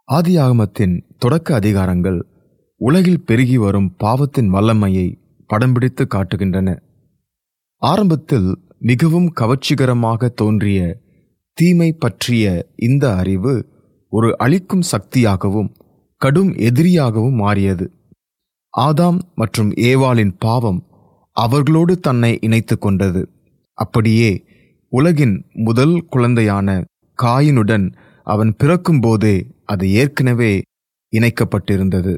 ஆதியாகமத்தின் தொடக்க அதிகாரங்கள் உலகில் பெருகி வரும் பாவத்தின் வல்லமையை படம் பிடித்து காட்டுகின்றன ஆரம்பத்தில் மிகவும் கவர்ச்சிகரமாக தோன்றிய தீமை பற்றிய இந்த அறிவு ஒரு அழிக்கும் சக்தியாகவும் கடும் எதிரியாகவும் மாறியது ஆதாம் மற்றும் ஏவாளின் பாவம் அவர்களோடு தன்னை இணைத்துக் கொண்டது அப்படியே உலகின் முதல் குழந்தையான காயினுடன் அவன் பிறக்கும்போதே அது ஏற்கனவே இணைக்கப்பட்டிருந்தது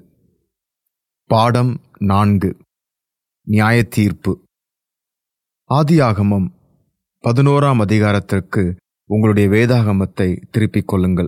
பாடம் நான்கு நியாயத்தீர்ப்பு ஆதியாகமம் பதினோராம் அதிகாரத்திற்கு உங்களுடைய வேதாகமத்தை திருப்பிக் கொள்ளுங்கள்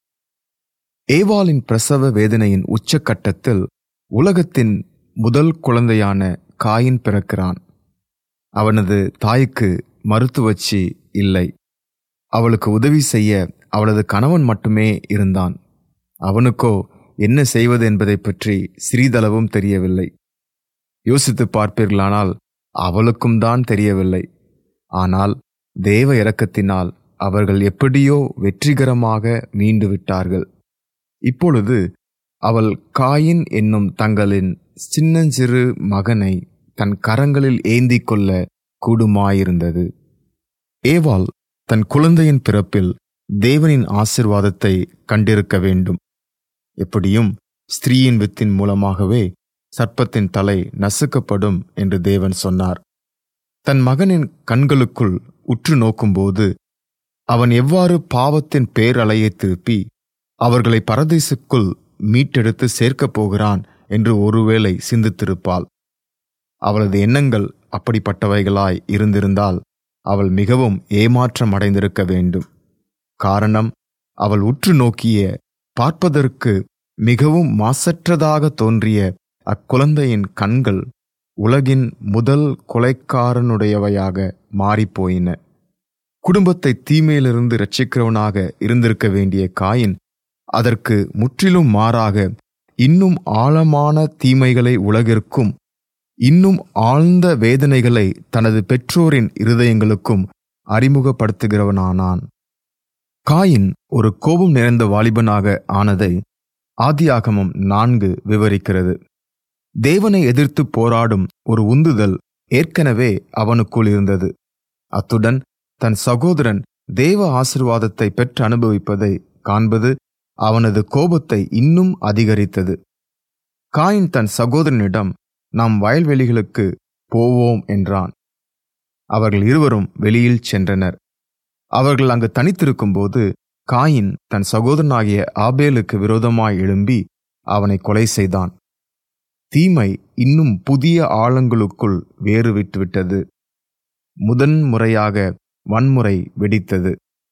ஏவாளின் பிரசவ வேதனையின் உச்சக்கட்டத்தில் உலகத்தின் முதல் குழந்தையான காயின் பிறக்கிறான் அவனது தாய்க்கு மருத்துவச்சி இல்லை அவளுக்கு உதவி செய்ய அவளது கணவன் மட்டுமே இருந்தான் அவனுக்கோ என்ன செய்வது என்பதை பற்றி சிறிதளவும் தெரியவில்லை யோசித்து பார்ப்பீர்களானால் அவளுக்கும் தான் தெரியவில்லை ஆனால் தேவ இரக்கத்தினால் அவர்கள் எப்படியோ வெற்றிகரமாக மீண்டு விட்டார்கள் இப்பொழுது அவள் காயின் என்னும் தங்களின் சின்னஞ்சிறு மகனை தன் கரங்களில் ஏந்தி கொள்ள கூடுமாயிருந்தது ஏவாள் தன் குழந்தையின் பிறப்பில் தேவனின் ஆசிர்வாதத்தை கண்டிருக்க வேண்டும் எப்படியும் ஸ்திரீயின் வித்தின் மூலமாகவே சர்ப்பத்தின் தலை நசுக்கப்படும் என்று தேவன் சொன்னார் தன் மகனின் கண்களுக்குள் உற்று நோக்கும்போது அவன் எவ்வாறு பாவத்தின் பேரலையை திருப்பி அவர்களை பரதேசுக்குள் மீட்டெடுத்து சேர்க்கப் போகிறான் என்று ஒருவேளை சிந்தித்திருப்பாள் அவளது எண்ணங்கள் அப்படிப்பட்டவைகளாய் இருந்திருந்தால் அவள் மிகவும் ஏமாற்றம் அடைந்திருக்க வேண்டும் காரணம் அவள் உற்று நோக்கிய பார்ப்பதற்கு மிகவும் மாசற்றதாக தோன்றிய அக்குழந்தையின் கண்கள் உலகின் முதல் கொலைக்காரனுடையவையாக மாறிப்போயின குடும்பத்தை தீமையிலிருந்து இரட்சிக்கிறவனாக இருந்திருக்க வேண்டிய காயின் அதற்கு முற்றிலும் மாறாக இன்னும் ஆழமான தீமைகளை உலகிற்கும் இன்னும் ஆழ்ந்த வேதனைகளை தனது பெற்றோரின் இருதயங்களுக்கும் அறிமுகப்படுத்துகிறவனானான் காயின் ஒரு கோபம் நிறைந்த வாலிபனாக ஆனதை ஆதியாகமம் நான்கு விவரிக்கிறது தேவனை எதிர்த்து போராடும் ஒரு உந்துதல் ஏற்கனவே அவனுக்குள் இருந்தது அத்துடன் தன் சகோதரன் தேவ ஆசிர்வாதத்தை பெற்று அனுபவிப்பதை காண்பது அவனது கோபத்தை இன்னும் அதிகரித்தது காயின் தன் சகோதரனிடம் நாம் வயல்வெளிகளுக்கு போவோம் என்றான் அவர்கள் இருவரும் வெளியில் சென்றனர் அவர்கள் அங்கு தனித்திருக்கும்போது காயின் தன் சகோதரனாகிய ஆபேலுக்கு விரோதமாய் எழும்பி அவனை கொலை செய்தான் தீமை இன்னும் புதிய ஆழங்களுக்குள் வேறு விட்டுவிட்டது முதன் முறையாக வன்முறை வெடித்தது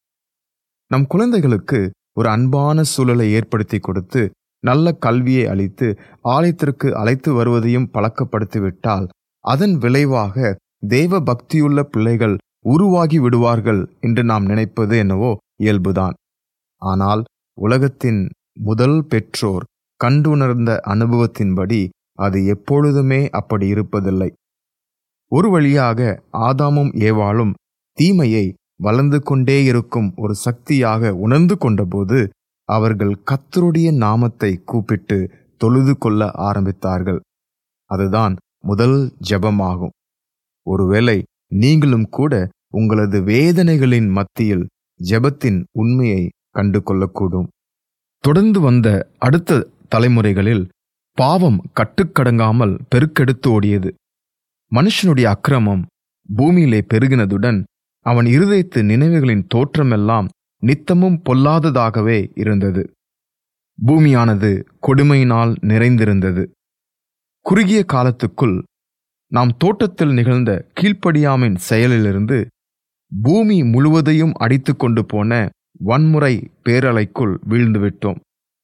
நம் குழந்தைகளுக்கு ஒரு அன்பான சூழலை ஏற்படுத்தி கொடுத்து நல்ல கல்வியை அளித்து ஆலயத்திற்கு அழைத்து வருவதையும் பழக்கப்படுத்திவிட்டால் அதன் விளைவாக தேவ பக்தியுள்ள பிள்ளைகள் உருவாகி விடுவார்கள் என்று நாம் நினைப்பது என்னவோ இயல்புதான் ஆனால் உலகத்தின் முதல் பெற்றோர் கண்டுணர்ந்த அனுபவத்தின்படி அது எப்பொழுதுமே அப்படி இருப்பதில்லை ஒரு வழியாக ஆதாமும் ஏவாளும் தீமையை வளர்ந்து கொண்டே இருக்கும் ஒரு சக்தியாக உணர்ந்து கொண்டபோது அவர்கள் கத்தருடைய நாமத்தை கூப்பிட்டு தொழுது கொள்ள ஆரம்பித்தார்கள் அதுதான் முதல் ஜெபமாகும் ஒருவேளை நீங்களும் கூட உங்களது வேதனைகளின் மத்தியில் ஜெபத்தின் உண்மையை கண்டு கொள்ளக்கூடும் தொடர்ந்து வந்த அடுத்த தலைமுறைகளில் பாவம் கட்டுக்கடங்காமல் பெருக்கெடுத்து ஓடியது மனுஷனுடைய அக்கிரமம் பூமியிலே பெருகினதுடன் அவன் இருதயத்து நினைவுகளின் தோற்றமெல்லாம் நித்தமும் பொல்லாததாகவே இருந்தது பூமியானது கொடுமையினால் நிறைந்திருந்தது குறுகிய காலத்துக்குள் நாம் தோட்டத்தில் நிகழ்ந்த கீழ்ப்படியாமின் செயலிலிருந்து பூமி முழுவதையும் அடித்து கொண்டு போன வன்முறை பேரலைக்குள் வீழ்ந்துவிட்டோம்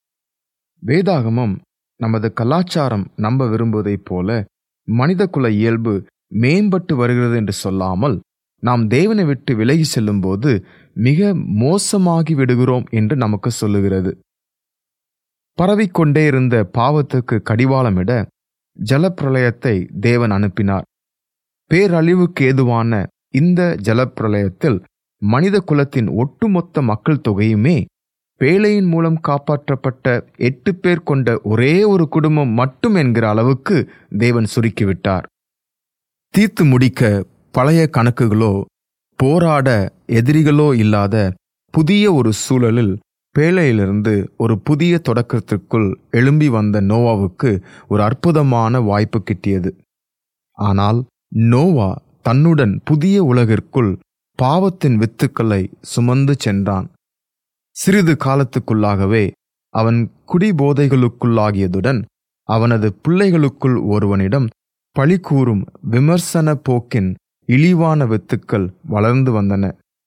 வேதாகமம் நமது கலாச்சாரம் நம்ப விரும்புவதைப் போல மனிதகுல இயல்பு மேம்பட்டு வருகிறது என்று சொல்லாமல் நாம் தேவனை விட்டு விலகி செல்லும்போது மிக மோசமாகி விடுகிறோம் என்று நமக்கு சொல்லுகிறது பரவிக்கொண்டே இருந்த பாவத்துக்கு கடிவாளமிட ஜலப்பிரளயத்தை தேவன் அனுப்பினார் பேரழிவுக்கு ஏதுவான இந்த ஜலப்பிரளயத்தில் மனித குலத்தின் ஒட்டுமொத்த மக்கள் தொகையுமே பேழையின் மூலம் காப்பாற்றப்பட்ட எட்டு பேர் கொண்ட ஒரே ஒரு குடும்பம் மட்டும் என்கிற அளவுக்கு தேவன் சுருக்கிவிட்டார் தீர்த்து முடிக்க பழைய கணக்குகளோ போராட எதிரிகளோ இல்லாத புதிய ஒரு சூழலில் பேழையிலிருந்து ஒரு புதிய தொடக்கத்திற்குள் எழும்பி வந்த நோவாவுக்கு ஒரு அற்புதமான வாய்ப்பு கிட்டியது ஆனால் நோவா தன்னுடன் புதிய உலகிற்குள் பாவத்தின் வித்துக்களை சுமந்து சென்றான் சிறிது காலத்துக்குள்ளாகவே அவன் குடிபோதைகளுக்குள்ளாகியதுடன் அவனது பிள்ளைகளுக்குள் ஒருவனிடம் பழிகூறும் விமர்சன போக்கின் இழிவான வித்துக்கள் வளர்ந்து வந்தன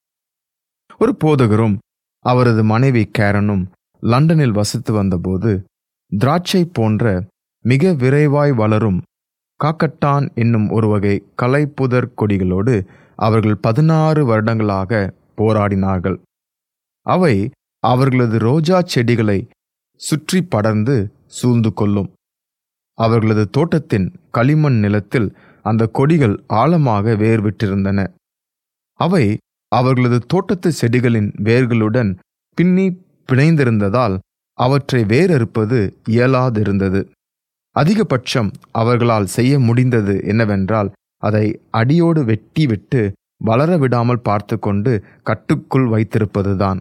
ஒரு போதகரும் அவரது மனைவி கேரனும் லண்டனில் வசித்து வந்தபோது திராட்சை போன்ற மிக விரைவாய் வளரும் காக்கட்டான் என்னும் ஒரு வகை கலைப்புதர் கொடிகளோடு அவர்கள் பதினாறு வருடங்களாக போராடினார்கள் அவை அவர்களது ரோஜா செடிகளை சுற்றி படர்ந்து சூழ்ந்து கொள்ளும் அவர்களது தோட்டத்தின் களிமண் நிலத்தில் அந்த கொடிகள் ஆழமாக வேர் விட்டிருந்தன அவை அவர்களது தோட்டத்து செடிகளின் வேர்களுடன் பின்னி பிணைந்திருந்ததால் அவற்றை வேறறுப்பது இயலாதிருந்தது அதிகபட்சம் அவர்களால் செய்ய முடிந்தது என்னவென்றால் அதை அடியோடு வெட்டி விட்டு வளர விடாமல் பார்த்து கொண்டு கட்டுக்குள் வைத்திருப்பதுதான்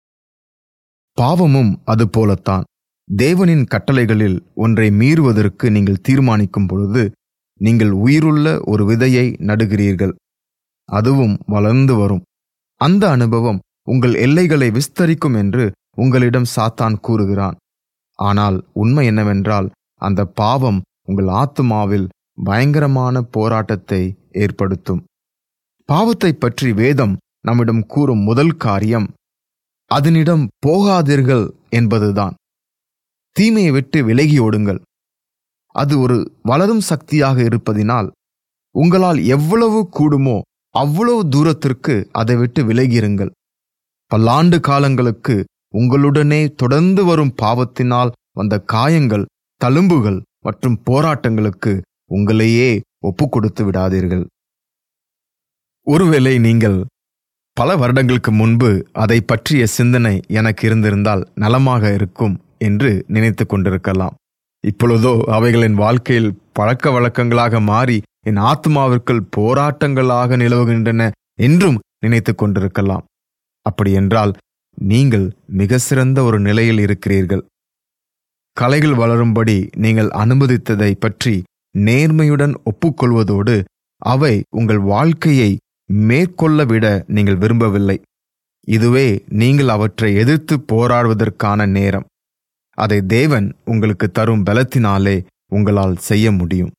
பாவமும் அதுபோலத்தான் தேவனின் கட்டளைகளில் ஒன்றை மீறுவதற்கு நீங்கள் தீர்மானிக்கும் பொழுது நீங்கள் உயிருள்ள ஒரு விதையை நடுகிறீர்கள் அதுவும் வளர்ந்து வரும் அந்த அனுபவம் உங்கள் எல்லைகளை விஸ்தரிக்கும் என்று உங்களிடம் சாத்தான் கூறுகிறான் ஆனால் உண்மை என்னவென்றால் அந்த பாவம் உங்கள் ஆத்துமாவில் பயங்கரமான போராட்டத்தை ஏற்படுத்தும் பாவத்தை பற்றி வேதம் நம்மிடம் கூறும் முதல் காரியம் அதனிடம் போகாதீர்கள் என்பதுதான் தீமையை விட்டு விலகி ஓடுங்கள் அது ஒரு வளரும் சக்தியாக இருப்பதினால் உங்களால் எவ்வளவு கூடுமோ அவ்வளவு தூரத்திற்கு அதை விட்டு விலகியிருங்கள் பல்லாண்டு காலங்களுக்கு உங்களுடனே தொடர்ந்து வரும் பாவத்தினால் வந்த காயங்கள் தழும்புகள் மற்றும் போராட்டங்களுக்கு உங்களையே ஒப்பு கொடுத்து விடாதீர்கள் ஒருவேளை நீங்கள் பல வருடங்களுக்கு முன்பு அதை பற்றிய சிந்தனை எனக்கு இருந்திருந்தால் நலமாக இருக்கும் என்று நினைத்து கொண்டிருக்கலாம் இப்பொழுதோ அவைகளின் வாழ்க்கையில் பழக்க வழக்கங்களாக மாறி என் ஆத்மாவிற்குள் போராட்டங்களாக நிலவுகின்றன என்றும் நினைத்து கொண்டிருக்கலாம் அப்படியென்றால் நீங்கள் மிக சிறந்த ஒரு நிலையில் இருக்கிறீர்கள் கலைகள் வளரும்படி நீங்கள் அனுமதித்ததை பற்றி நேர்மையுடன் ஒப்புக்கொள்வதோடு அவை உங்கள் வாழ்க்கையை மேற்கொள்ள விட நீங்கள் விரும்பவில்லை இதுவே நீங்கள் அவற்றை எதிர்த்து போராடுவதற்கான நேரம் அதை தேவன் உங்களுக்கு தரும் பலத்தினாலே உங்களால் செய்ய முடியும்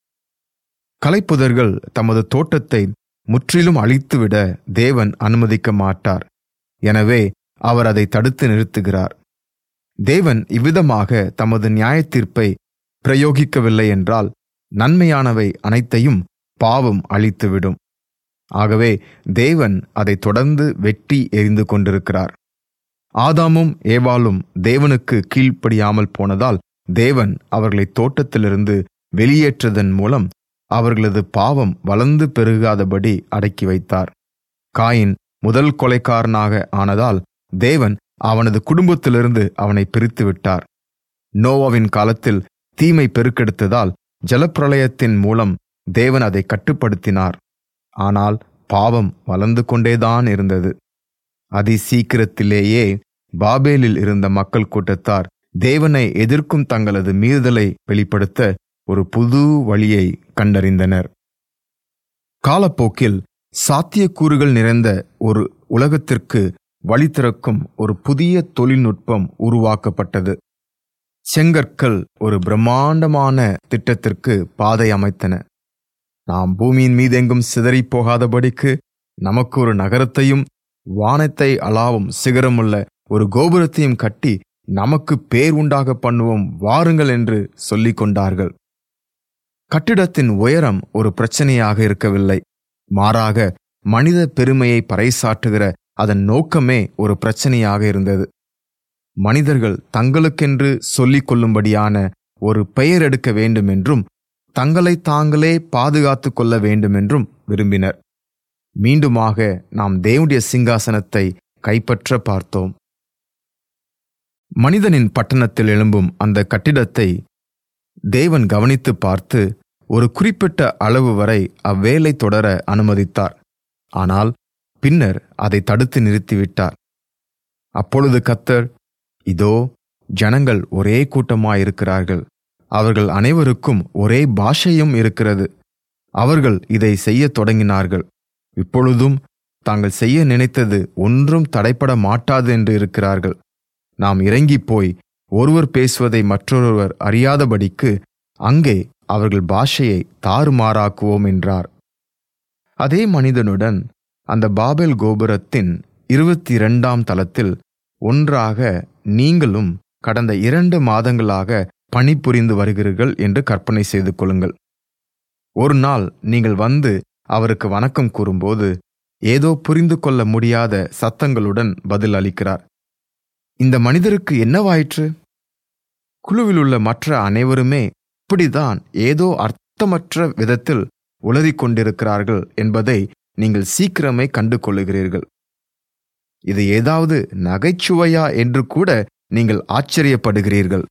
கலைப்புதர்கள் தமது தோட்டத்தை முற்றிலும் அழித்துவிட தேவன் அனுமதிக்க மாட்டார் எனவே அவர் அதை தடுத்து நிறுத்துகிறார் தேவன் இவ்விதமாக தமது நியாயத்தீர்ப்பை பிரயோகிக்கவில்லை என்றால் நன்மையானவை அனைத்தையும் பாவம் அழித்துவிடும் ஆகவே தேவன் அதை தொடர்ந்து வெட்டி எரிந்து கொண்டிருக்கிறார் ஆதாமும் ஏவாளும் தேவனுக்கு கீழ்ப்படியாமல் போனதால் தேவன் அவர்களை தோட்டத்திலிருந்து வெளியேற்றதன் மூலம் அவர்களது பாவம் வளர்ந்து பெருகாதபடி அடக்கி வைத்தார் காயின் முதல் கொலைக்காரனாக ஆனதால் தேவன் அவனது குடும்பத்திலிருந்து அவனை பிரித்து விட்டார் நோவாவின் காலத்தில் தீமை பெருக்கெடுத்ததால் ஜலப்பிரளயத்தின் மூலம் தேவன் அதை கட்டுப்படுத்தினார் ஆனால் பாவம் வளர்ந்து கொண்டேதான் இருந்தது அதி சீக்கிரத்திலேயே பாபேலில் இருந்த மக்கள் கூட்டத்தார் தேவனை எதிர்க்கும் தங்களது மீறுதலை வெளிப்படுத்த ஒரு புது வழியை கண்டறிந்தனர் காலப்போக்கில் சாத்தியக்கூறுகள் நிறைந்த ஒரு உலகத்திற்கு வழி திறக்கும் ஒரு புதிய தொழில்நுட்பம் உருவாக்கப்பட்டது செங்கற்கள் ஒரு பிரம்மாண்டமான திட்டத்திற்கு பாதை அமைத்தன நாம் பூமியின் மீதெங்கும் சிதறி போகாதபடிக்கு நமக்கு ஒரு நகரத்தையும் வானத்தை அளாவும் சிகரமுள்ள ஒரு கோபுரத்தையும் கட்டி நமக்கு பேர் உண்டாக பண்ணுவோம் வாருங்கள் என்று சொல்லிக் கொண்டார்கள் கட்டிடத்தின் உயரம் ஒரு பிரச்சனையாக இருக்கவில்லை மாறாக மனித பெருமையை பறைசாற்றுகிற அதன் நோக்கமே ஒரு பிரச்சனையாக இருந்தது மனிதர்கள் தங்களுக்கென்று சொல்லிக் கொள்ளும்படியான ஒரு பெயர் எடுக்க வேண்டுமென்றும் தங்களை தாங்களே பாதுகாத்து கொள்ள வேண்டுமென்றும் விரும்பினர் மீண்டுமாக நாம் தேவனுடைய சிங்காசனத்தை கைப்பற்ற பார்த்தோம் மனிதனின் பட்டணத்தில் எழும்பும் அந்த கட்டிடத்தை தேவன் கவனித்து பார்த்து ஒரு குறிப்பிட்ட அளவு வரை அவ்வேலை தொடர அனுமதித்தார் ஆனால் பின்னர் அதை தடுத்து நிறுத்திவிட்டார் அப்பொழுது கத்தர் இதோ ஜனங்கள் ஒரே கூட்டமாயிருக்கிறார்கள் அவர்கள் அனைவருக்கும் ஒரே பாஷையும் இருக்கிறது அவர்கள் இதை செய்யத் தொடங்கினார்கள் இப்பொழுதும் தாங்கள் செய்ய நினைத்தது ஒன்றும் தடைப்பட மாட்டாது என்று இருக்கிறார்கள் நாம் இறங்கிப் போய் ஒருவர் பேசுவதை மற்றொருவர் அறியாதபடிக்கு அங்கே அவர்கள் பாஷையை தாறுமாறாக்குவோம் என்றார் அதே மனிதனுடன் அந்த பாபெல் கோபுரத்தின் இருபத்தி இரண்டாம் தளத்தில் ஒன்றாக நீங்களும் கடந்த இரண்டு மாதங்களாக பணிபுரிந்து வருகிறீர்கள் என்று கற்பனை செய்து கொள்ளுங்கள் ஒரு நாள் நீங்கள் வந்து அவருக்கு வணக்கம் கூறும்போது ஏதோ புரிந்து கொள்ள முடியாத சத்தங்களுடன் பதில் அளிக்கிறார் இந்த மனிதருக்கு என்னவாயிற்று குழுவில் உள்ள மற்ற அனைவருமே இப்படிதான் ஏதோ அர்த்தமற்ற விதத்தில் உளறிக் கொண்டிருக்கிறார்கள் என்பதை நீங்கள் சீக்கிரமே கண்டு கொள்ளுகிறீர்கள் இது ஏதாவது நகைச்சுவையா என்று கூட நீங்கள் ஆச்சரியப்படுகிறீர்கள்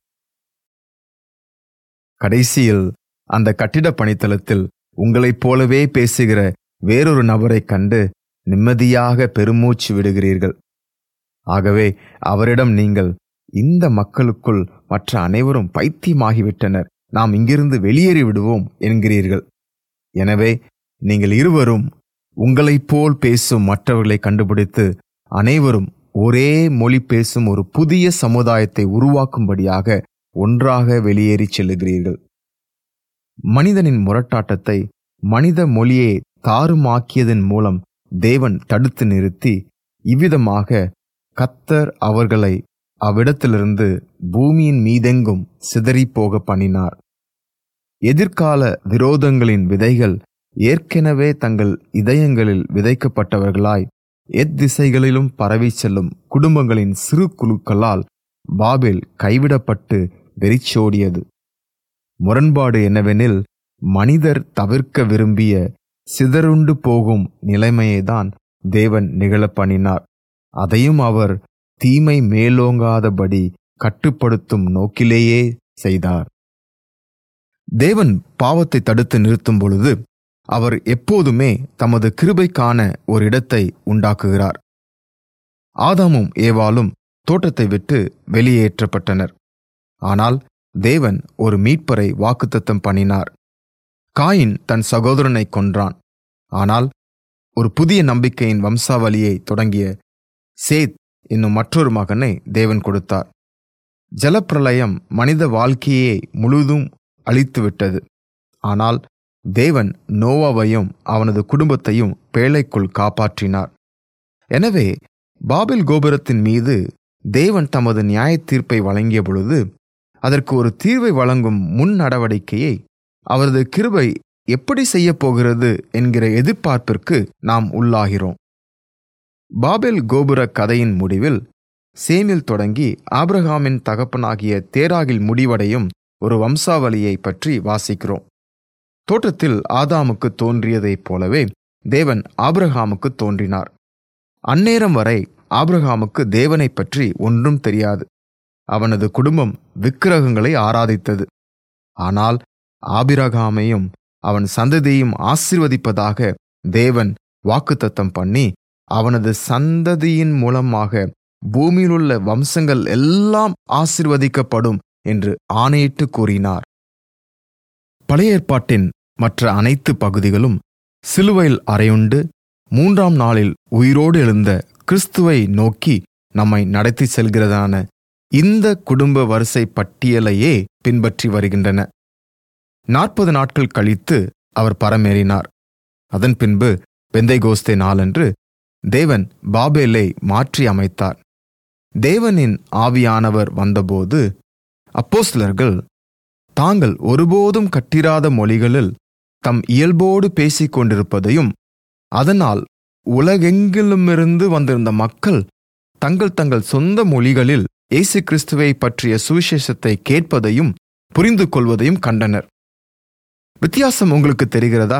கடைசியில் அந்த கட்டிட பணித்தளத்தில் உங்களைப் போலவே பேசுகிற வேறொரு நபரைக் கண்டு நிம்மதியாக பெருமூச்சு விடுகிறீர்கள் ஆகவே அவரிடம் நீங்கள் இந்த மக்களுக்குள் மற்ற அனைவரும் பைத்தியமாகிவிட்டனர் நாம் இங்கிருந்து வெளியேறி விடுவோம் என்கிறீர்கள் எனவே நீங்கள் இருவரும் உங்களைப் போல் பேசும் மற்றவர்களை கண்டுபிடித்து அனைவரும் ஒரே மொழி பேசும் ஒரு புதிய சமுதாயத்தை உருவாக்கும்படியாக ஒன்றாக வெளியேறிச் செல்லுகிறீர்கள் மனிதனின் முரட்டாட்டத்தை மனித மொழியை தாறுமாக்கியதன் மூலம் தேவன் தடுத்து நிறுத்தி இவ்விதமாக கத்தர் அவர்களை அவ்விடத்திலிருந்து பூமியின் மீதெங்கும் சிதறிப்போக பண்ணினார் எதிர்கால விரோதங்களின் விதைகள் ஏற்கனவே தங்கள் இதயங்களில் விதைக்கப்பட்டவர்களாய் எத்திசைகளிலும் பரவி செல்லும் குடும்பங்களின் சிறு குழுக்களால் பாபேல் கைவிடப்பட்டு வெறிச்சோடியது முரண்பாடு என்னவெனில் மனிதர் தவிர்க்க விரும்பிய சிதறுண்டு போகும் நிலைமையைதான் தேவன் நிகழப் பண்ணினார் அதையும் அவர் தீமை மேலோங்காதபடி கட்டுப்படுத்தும் நோக்கிலேயே செய்தார் தேவன் பாவத்தை தடுத்து நிறுத்தும் பொழுது அவர் எப்போதுமே தமது கிருபைக்கான ஒரு இடத்தை உண்டாக்குகிறார் ஆதாமும் ஏவாலும் தோட்டத்தை விட்டு வெளியேற்றப்பட்டனர் ஆனால் தேவன் ஒரு மீட்பரை வாக்குத்தத்தம் பண்ணினார் காயின் தன் சகோதரனை கொன்றான் ஆனால் ஒரு புதிய நம்பிக்கையின் வம்சாவளியை தொடங்கிய சேத் என்னும் மற்றொரு மகனை தேவன் கொடுத்தார் ஜலப்பிரளயம் மனித வாழ்க்கையை முழுதும் அழித்துவிட்டது ஆனால் தேவன் நோவாவையும் அவனது குடும்பத்தையும் பேழைக்குள் காப்பாற்றினார் எனவே பாபில் கோபுரத்தின் மீது தேவன் தமது நியாய தீர்ப்பை வழங்கிய பொழுது அதற்கு ஒரு தீர்வை வழங்கும் முன் நடவடிக்கையை அவரது கிருபை எப்படி செய்யப் போகிறது என்கிற எதிர்பார்ப்பிற்கு நாம் உள்ளாகிறோம் பாபெல் கோபுர கதையின் முடிவில் சேமில் தொடங்கி ஆபிரகாமின் தகப்பனாகிய தேராகில் முடிவடையும் ஒரு வம்சாவளியை பற்றி வாசிக்கிறோம் தோட்டத்தில் ஆதாமுக்கு தோன்றியதைப் போலவே தேவன் ஆபிரகாமுக்கு தோன்றினார் அந்நேரம் வரை ஆபிரகாமுக்கு தேவனைப் பற்றி ஒன்றும் தெரியாது அவனது குடும்பம் விக்கிரகங்களை ஆராதித்தது ஆனால் ஆபிரகாமையும் அவன் சந்ததியையும் ஆசிர்வதிப்பதாக தேவன் வாக்குத்தத்தம் பண்ணி அவனது சந்ததியின் மூலமாக பூமியிலுள்ள வம்சங்கள் எல்லாம் ஆசிர்வதிக்கப்படும் என்று ஆணையிட்டு கூறினார் பழைய ஏற்பாட்டின் மற்ற அனைத்து பகுதிகளும் சிலுவையில் அறையுண்டு மூன்றாம் நாளில் உயிரோடு எழுந்த கிறிஸ்துவை நோக்கி நம்மை நடத்தி செல்கிறதான இந்த குடும்ப வரிசை பட்டியலையே பின்பற்றி வருகின்றன நாற்பது நாட்கள் கழித்து அவர் பரமேறினார் அதன் பின்பு பெந்தைகோஸ்தே நாளன்று தேவன் பாபேலை மாற்றி அமைத்தார் தேவனின் ஆவியானவர் வந்தபோது அப்போஸ்லர்கள் தாங்கள் ஒருபோதும் கட்டிராத மொழிகளில் தம் இயல்போடு பேசிக் கொண்டிருப்பதையும் அதனால் உலகெங்கிலுமிருந்து வந்திருந்த மக்கள் தங்கள் தங்கள் சொந்த மொழிகளில் இயேசு கிறிஸ்துவை பற்றிய சுவிசேஷத்தை கேட்பதையும் புரிந்து கொள்வதையும் கண்டனர் வித்தியாசம் உங்களுக்கு தெரிகிறதா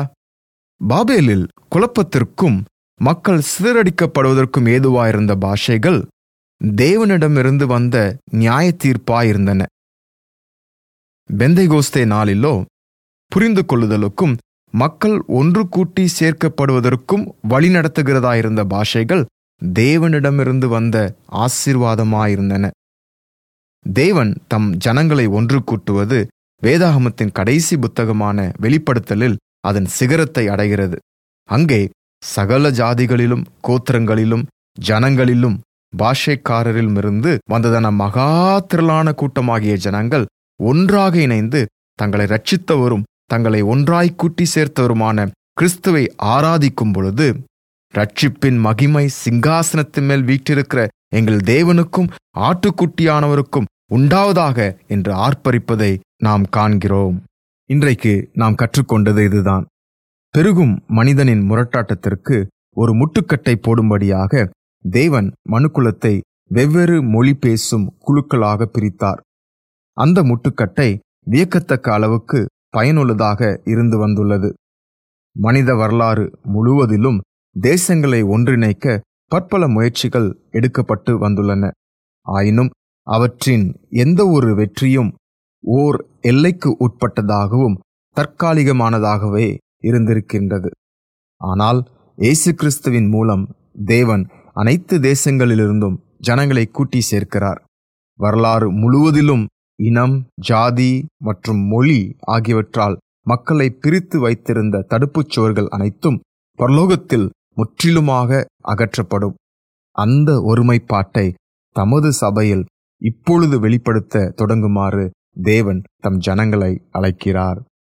பாபேலில் குழப்பத்திற்கும் மக்கள் சிதறடிக்கப்படுவதற்கும் ஏதுவாயிருந்த பாஷைகள் தேவனிடமிருந்து வந்த நியாய தீர்ப்பாயிருந்தன பெந்தைகோஸ்தே நாளிலோ புரிந்து கொள்ளுதலுக்கும் மக்கள் ஒன்று கூட்டி சேர்க்கப்படுவதற்கும் வழிநடத்துகிறதாயிருந்த பாஷைகள் தேவனிடமிருந்து வந்த ஆசீர்வாதமாயிருந்தன தேவன் தம் ஜனங்களை ஒன்று கூட்டுவது வேதாகமத்தின் கடைசி புத்தகமான வெளிப்படுத்தலில் அதன் சிகரத்தை அடைகிறது அங்கே சகல ஜாதிகளிலும் கோத்திரங்களிலும் ஜனங்களிலும் பாஷைக்காரரிலுமிருந்து வந்ததன மகா திரளான கூட்டமாகிய ஜனங்கள் ஒன்றாக இணைந்து தங்களை ரட்சித்தவரும் தங்களை ஒன்றாய் கூட்டி சேர்த்தவருமான கிறிஸ்துவை ஆராதிக்கும் பொழுது ரட்சிப்பின் மகிமை சிங்காசனத்தின் மேல் வீற்றிருக்கிற எங்கள் தேவனுக்கும் ஆட்டுக்குட்டியானவருக்கும் உண்டாவதாக என்று ஆர்ப்பரிப்பதை நாம் காண்கிறோம் இன்றைக்கு நாம் கற்றுக்கொண்டது இதுதான் பெருகும் மனிதனின் முரட்டாட்டத்திற்கு ஒரு முட்டுக்கட்டை போடும்படியாக தேவன் மனுக்குலத்தை வெவ்வேறு மொழி பேசும் குழுக்களாக பிரித்தார் அந்த முட்டுக்கட்டை வியக்கத்தக்க அளவுக்கு பயனுள்ளதாக இருந்து வந்துள்ளது மனித வரலாறு முழுவதிலும் தேசங்களை ஒன்றிணைக்க பற்பல முயற்சிகள் எடுக்கப்பட்டு வந்துள்ளன ஆயினும் அவற்றின் எந்த ஒரு வெற்றியும் ஓர் எல்லைக்கு உட்பட்டதாகவும் தற்காலிகமானதாகவே இருந்திருக்கின்றது ஆனால் இயேசு கிறிஸ்துவின் மூலம் தேவன் அனைத்து தேசங்களிலிருந்தும் ஜனங்களை கூட்டி சேர்க்கிறார் வரலாறு முழுவதிலும் இனம் ஜாதி மற்றும் மொழி ஆகியவற்றால் மக்களை பிரித்து வைத்திருந்த தடுப்புச் சுவர்கள் அனைத்தும் பரலோகத்தில் முற்றிலுமாக அகற்றப்படும் அந்த ஒருமைப்பாட்டை தமது சபையில் இப்பொழுது வெளிப்படுத்த தொடங்குமாறு தேவன் தம் ஜனங்களை அழைக்கிறார்